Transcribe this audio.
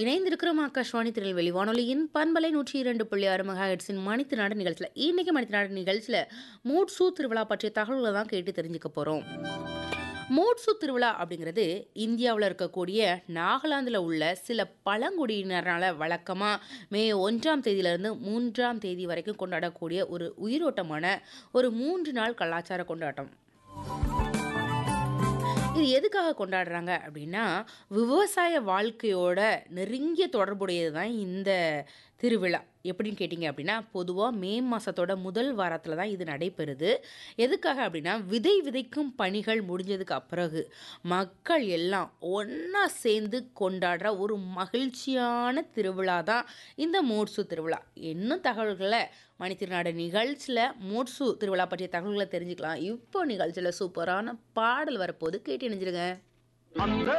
இணைந்திருக்கிறோம் ஆகாஷ்வாணி திருநெல்வேலி வானொலியின் பண்பலை நூற்றி இரண்டு புள்ளி ஆறு மெகாஹெட்ஸின் மணித்து நாடு நிகழ்ச்சியில் இன்னைக்கு மணித்து நாடு நிகழ்ச்சியில் மூட்சூ திருவிழா பற்றிய தகவல்களை தான் கேட்டு தெரிஞ்சுக்க போகிறோம் மூட்சு திருவிழா அப்படிங்கிறது இந்தியாவில் இருக்கக்கூடிய நாகாலாந்தில் உள்ள சில பழங்குடியினரால் வழக்கமாக மே ஒன்றாம் தேதியிலிருந்து மூன்றாம் தேதி வரைக்கும் கொண்டாடக்கூடிய ஒரு உயிரோட்டமான ஒரு மூன்று நாள் கலாச்சார கொண்டாட்டம் இது எதுக்காக கொண்டாடுறாங்க அப்படின்னா விவசாய வாழ்க்கையோட நெருங்கிய தொடர்புடையது தான் இந்த திருவிழா எப்படின்னு கேட்டிங்க அப்படின்னா பொதுவாக மே மாதத்தோட முதல் வாரத்தில் தான் இது நடைபெறுது எதுக்காக அப்படின்னா விதை விதைக்கும் பணிகள் முடிஞ்சதுக்கு பிறகு மக்கள் எல்லாம் ஒன்றா சேர்ந்து கொண்டாடுற ஒரு மகிழ்ச்சியான திருவிழா தான் இந்த மோட்சு திருவிழா இன்னும் தகவல்களை மணித்திருநாடு நிகழ்ச்சியில் மோட்சு திருவிழா பற்றிய தகவல்களை தெரிஞ்சுக்கலாம் இப்போ நிகழ்ச்சியில் சூப்பரான பாடல் வரப்போது கேட்டு இணைஞ்சிருங்க அந்த